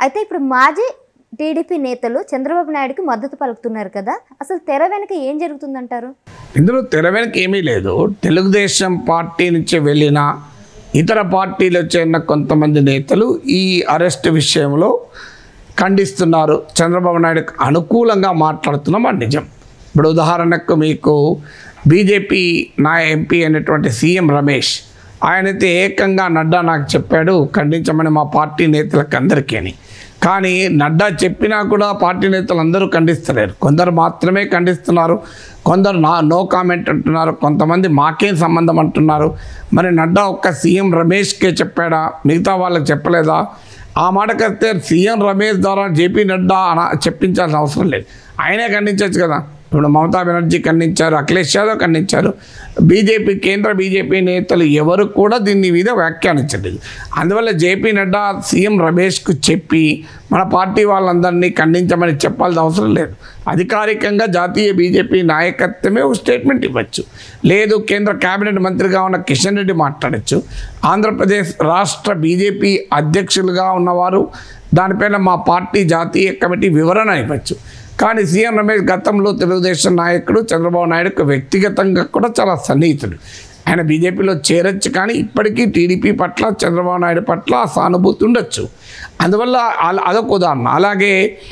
అయితే ఇప్పుడు మాజీ టీడీపీ నేతలు చంద్రబాబు నాయుడుకి మద్దతు పలుకుతున్నారు కదా అసలు తెర వెనుక ఏం జరుగుతుందంటారు ఇందులో తెర వెనక ఏమీ లేదు తెలుగుదేశం పార్టీ నుంచి వెళ్ళిన ఇతర పార్టీలో చేరిన కొంతమంది నేతలు ఈ అరెస్ట్ విషయంలో ఖండిస్తున్నారు చంద్రబాబు నాయుడుకు అనుకూలంగా మాట్లాడుతున్నాం అది నిజం ఇప్పుడు ఉదాహరణకు మీకు బీజేపీ నా ఎంపీ అయినటువంటి సీఎం రమేష్ ఆయనైతే ఏకంగా నడ్డా నాకు చెప్పాడు ఖండించమని మా పార్టీ నేతలకు అందరికీ అని కానీ నడ్డా చెప్పినా కూడా పార్టీ నేతలు అందరూ ఖండిస్తలేరు కొందరు మాత్రమే ఖండిస్తున్నారు కొందరు నా నో కామెంట్ అంటున్నారు కొంతమంది మాకేం సంబంధం అంటున్నారు మరి నడ్డా ఒక్క సీఎం రమేష్కే చెప్పాడా మిగతా వాళ్ళకి చెప్పలేదా ఆ మాటకైతే సీఎం రమేష్ ద్వారా జేపీ నడ్డా అన చెప్పించాల్సిన అవసరం లేదు ఆయనే ఖండించవచ్చు కదా ఇప్పుడు మమతా బెనర్జీ ఖండించారు అఖిలేష్ యాదవ్ ఖండించారు బీజేపీ కేంద్ర బీజేపీ నేతలు ఎవరు కూడా దీని మీద వ్యాఖ్యానించలేదు అందువల్ల జేపీ నడ్డా సీఎం రమేష్కు చెప్పి మన పార్టీ వాళ్ళందరినీ ఖండించమని చెప్పాల్సిన అవసరం లేదు అధికారికంగా జాతీయ బీజేపీ నాయకత్వమే ఒక స్టేట్మెంట్ ఇవ్వచ్చు లేదు కేంద్ర కేబినెట్ మంత్రిగా ఉన్న కిషన్ రెడ్డి మాట్లాడచ్చు ఆంధ్రప్రదేశ్ రాష్ట్ర బీజేపీ అధ్యక్షులుగా ఉన్నవారు దానిపైన మా పార్టీ జాతీయ కమిటీ వివరణ ఇవ్వచ్చు కానీ సీఎం రమేష్ గతంలో తెలుగుదేశం నాయకుడు చంద్రబాబు నాయుడుకు వ్యక్తిగతంగా కూడా చాలా సన్నిహితుడు ఆయన బీజేపీలో చేరొచ్చు కానీ ఇప్పటికీ టీడీపీ పట్ల చంద్రబాబు నాయుడు పట్ల సానుభూతి ఉండొచ్చు అందువల్ల అల- అదొక ఉదాహరణ అలాగే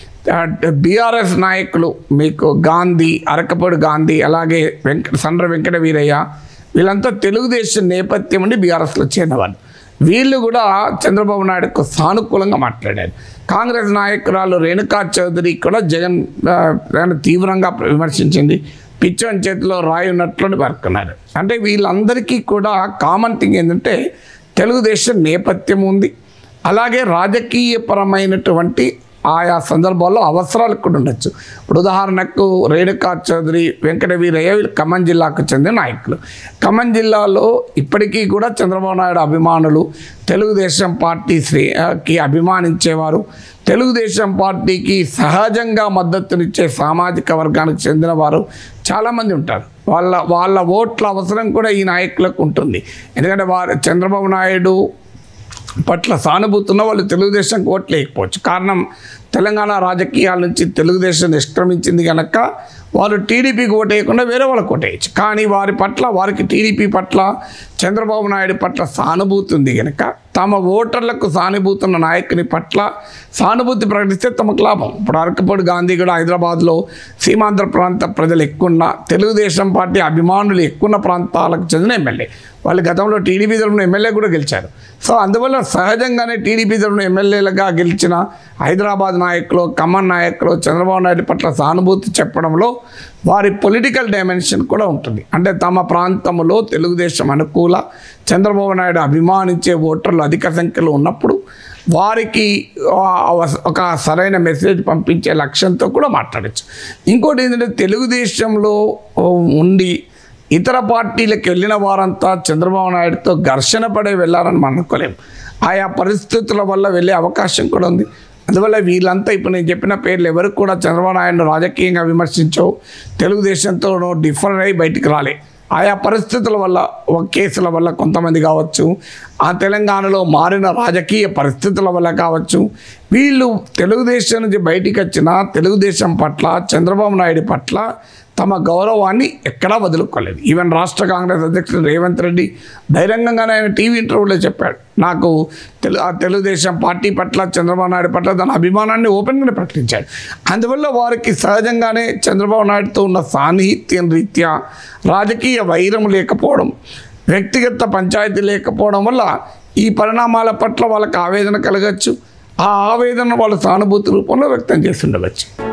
బీఆర్ఎస్ నాయకులు మీకు గాంధీ అరకపొడి గాంధీ అలాగే వెంకట సండ్ర వెంకట వీరయ్య వీళ్ళంతా తెలుగుదేశం నేపథ్యం నుండి బీఆర్ఎస్లో చేరినవాళ్ళు వీళ్ళు కూడా చంద్రబాబు నాయుడుకు సానుకూలంగా మాట్లాడారు కాంగ్రెస్ నాయకురాలు రేణుకా చౌదరి కూడా జగన్ ఆ, జగన్ తీవ్రంగా విమర్శించింది పిచ్చోని చేతిలో రాయి ఉన్నట్లు పేర్కొన్నారు అంటే వీళ్ళందరికీ కూడా కామన్ థింగ్ ఏంటంటే తెలుగుదేశం నేపథ్యం ఉంది అలాగే రాజకీయపరమైనటువంటి ఆయా సందర్భాల్లో అవసరాలు కూడా ఉండొచ్చు ఇప్పుడు ఉదాహరణకు రేణుకా చౌదరి వెంకట వీరయ్య వీళ్ళు ఖమ్మం జిల్లాకు చెందిన నాయకులు ఖమ్మం జిల్లాలో ఇప్పటికీ కూడా చంద్రబాబు నాయుడు అభిమానులు తెలుగుదేశం పార్టీ శ్రీ ఆ, కి అభిమానించేవారు తెలుగుదేశం పార్టీకి సహజంగా మద్దతునిచ్చే సామాజిక వర్గానికి చెందిన వారు చాలామంది ఉంటారు వాళ్ళ వాళ్ళ ఓట్ల అవసరం కూడా ఈ నాయకులకు ఉంటుంది ఎందుకంటే వారు చంద్రబాబు నాయుడు పట్ల సానుభూతి ఉన్న వాళ్ళు తెలుగుదేశంకి ఓట్లు వేయకపోవచ్చు కారణం తెలంగాణ రాజకీయాల నుంచి తెలుగుదేశం నిష్క్రమించింది కనుక వారు టీడీపీకి ఓటు వేయకుండా వేరే వాళ్ళకి ఓటు వేయచ్చు కానీ వారి పట్ల వారికి టీడీపీ పట్ల చంద్రబాబు నాయుడు పట్ల సానుభూతి ఉంది కనుక తమ ఓటర్లకు సానుభూతి ఉన్న నాయకుని పట్ల సానుభూతి ప్రకటిస్తే తమకు లాభం ఇప్పుడు అరకపూడి గాంధీ కూడా హైదరాబాద్లో సీమాంధ్ర ప్రాంత ప్రజలు ఎక్కువ తెలుగుదేశం పార్టీ అభిమానులు ఎక్కువ ప్రాంతాలకు చెందిన ఎమ్మెల్యే వాళ్ళు గతంలో టీడీపీ తరఫున ఎమ్మెల్యే కూడా గెలిచారు సో అందువల్ల సహజంగానే టీడీపీ తరఫున ఎమ్మెల్యేలుగా గెలిచిన హైదరాబాద్ నాయకులు ఖమ్మం నాయకులు చంద్రబాబు నాయుడు పట్ల సానుభూతి చెప్పడంలో వారి పొలిటికల్ డైమెన్షన్ కూడా ఉంటుంది అంటే తమ ప్రాంతంలో తెలుగుదేశం అనుకూల చంద్రబాబు నాయుడు అభిమానించే ఓటర్లు అధిక సంఖ్యలో ఉన్నప్పుడు వారికి ఆ, ఒక సరైన మెసేజ్ పంపించే లక్ష్యంతో కూడా మాట్లాడచ్చు ఇంకోటి ఏంటంటే తెలుగుదేశంలో ఉండి ఇతర పార్టీలకు వెళ్ళిన వారంతా చంద్రబాబు నాయుడుతో ఘర్షణ పడే వెళ్ళారని మనం అనుకోలేం ఆయా పరిస్థితుల వల్ల వెళ్ళే అవకాశం కూడా ఉంది అందువల్ల వీళ్ళంతా ఇప్పుడు నేను చెప్పిన పేర్లు ఎవరు కూడా చంద్రబాబు నాయుడును రాజకీయంగా విమర్శించవు తెలుగుదేశంతో డిఫర్ అయి బయటికి రాలే ఆయా పరిస్థితుల వల్ల ఒక కేసుల వల్ల కొంతమంది కావచ్చు ఆ తెలంగాణలో మారిన రాజకీయ పరిస్థితుల వల్ల కావచ్చు వీళ్ళు తెలుగుదేశం నుంచి బయటికి వచ్చిన తెలుగుదేశం పట్ల చంద్రబాబు నాయుడు పట్ల తమ గౌరవాన్ని ఎక్కడా వదులుకోలేదు ఈవెన్ రాష్ట్ర కాంగ్రెస్ అధ్యక్షుడు రేవంత్ రెడ్డి బహిరంగంగానే ఆయన టీవీ ఇంటర్వ్యూలో చెప్పాడు నాకు తెలు ఆ తెలుగుదేశం పార్టీ పట్ల చంద్రబాబు నాయుడు పట్ల తన అభిమానాన్ని ఓపెన్గానే ప్రకటించాడు అందువల్ల వారికి సహజంగానే చంద్రబాబు నాయుడుతో ఉన్న సాన్నిహిత్యం రీత్యా రాజకీయ వైరం లేకపోవడం వ్యక్తిగత పంచాయతీ లేకపోవడం వల్ల ఈ పరిణామాల పట్ల వాళ్ళకి ఆవేదన కలగచ్చు ఆ ఆవేదన వాళ్ళు సానుభూతి రూపంలో వ్యక్తం చేసి ఉండవచ్చు